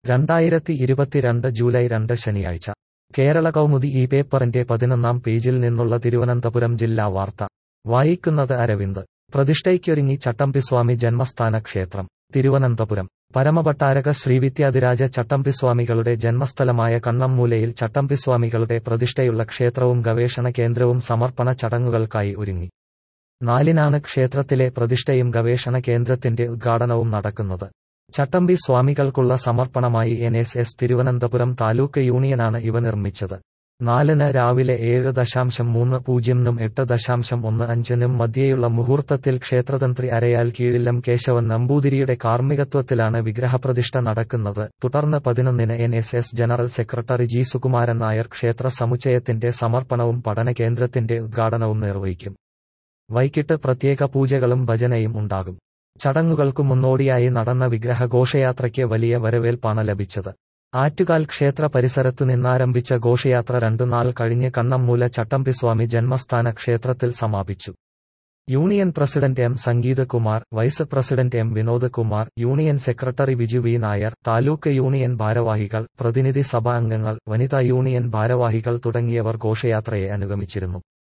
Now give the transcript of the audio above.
രണ്ടായിരത്തി ഇരുപത്തിരണ്ട് ജൂലൈ രണ്ട് ശനിയാഴ്ച കേരള കൗമുദി ഈ പേപ്പറിന്റെ പതിനൊന്നാം പേജിൽ നിന്നുള്ള തിരുവനന്തപുരം ജില്ലാ വാർത്ത വായിക്കുന്നത് അരവിന്ദ് പ്രതിഷ്ഠയ്ക്കൊരുങ്ങി ചട്ടമ്പിസ്വാമി ജന്മസ്ഥാന ക്ഷേത്രം തിരുവനന്തപുരം പരമഭട്ടാരക ശ്രീവിദ്യാധിരാജ ചട്ടമ്പിസ്വാമികളുടെ ജന്മസ്ഥലമായ കണ്ണമ്മൂലയിൽ ചട്ടമ്പിസ്വാമികളുടെ പ്രതിഷ്ഠയുള്ള ക്ഷേത്രവും ഗവേഷണ കേന്ദ്രവും സമർപ്പണ ചടങ്ങുകൾക്കായി ഒരുങ്ങി നാലിനാണ് ക്ഷേത്രത്തിലെ പ്രതിഷ്ഠയും ഗവേഷണ കേന്ദ്രത്തിന്റെ ഉദ്ഘാടനവും നടക്കുന്നത് ചട്ടമ്പി സ്വാമികൾക്കുള്ള സമർപ്പണമായി N S S Thiruvananthapuram taluk യൂണിയനാണ് ഇവ നിർമ്മിച്ചത് നാലിന് രാവിലെ ഏഴ് ദശാംശം മൂന്ന് പൂജ്യംനും എട്ട് ദശാംശം ഒന്ന് അഞ്ചിനും മധ്യേയുള്ള മുഹൂർത്തത്തിൽ ക്ഷേത്രതന്ത്രി അരയാൽ കീഴില്ലം കേശവൻ നമ്പൂതിരിയുടെ കാർമ്മികത്വത്തിലാണ് വിഗ്രഹപ്രതിഷ്ഠ നടക്കുന്നത് തുടർന്ന് പതിനൊന്നിന് N S S general secretary G Sukumaran Nair ക്ഷേത്ര സമുച്ചയത്തിന്റെ സമർപ്പണവും പഠന കേന്ദ്രത്തിന്റെ ഉദ്ഘാടനവും നിർവഹിക്കും വൈകിട്ട് പ്രത്യേക പൂജകളും ഭജനയും ഉണ്ടാകും ചടങ്ങുകൾക്കു മുന്നോടിയായി നടന്ന വിഗ്രഹ ഘോഷയാത്രയ്ക്ക് വലിയ വരവേൽപ്പാണ് ലഭിച്ചത് ആറ്റുകാൽ ക്ഷേത്ര പരിസരത്തു നിന്നാരംഭിച്ച ഘോഷയാത്ര രണ്ടു നാൾ കഴിഞ്ഞ് കണ്ണമ്മൂല ചട്ടമ്പിസ്വാമി ജന്മസ്ഥാന ക്ഷേത്രത്തിൽ സമാപിച്ചു union president M Sangeeth Kumar vice president M Vinod Kumar union secretary Viju V Nair taluk union ഭാരവാഹികൾ പ്രതിനിധി സഭാ അംഗങ്ങൾ വനിതാ യൂണിയൻ ഭാരവാഹികൾ തുടങ്ങിയവർ ഘോഷയാത്രയെ അനുഗമിച്ചിരുന്നു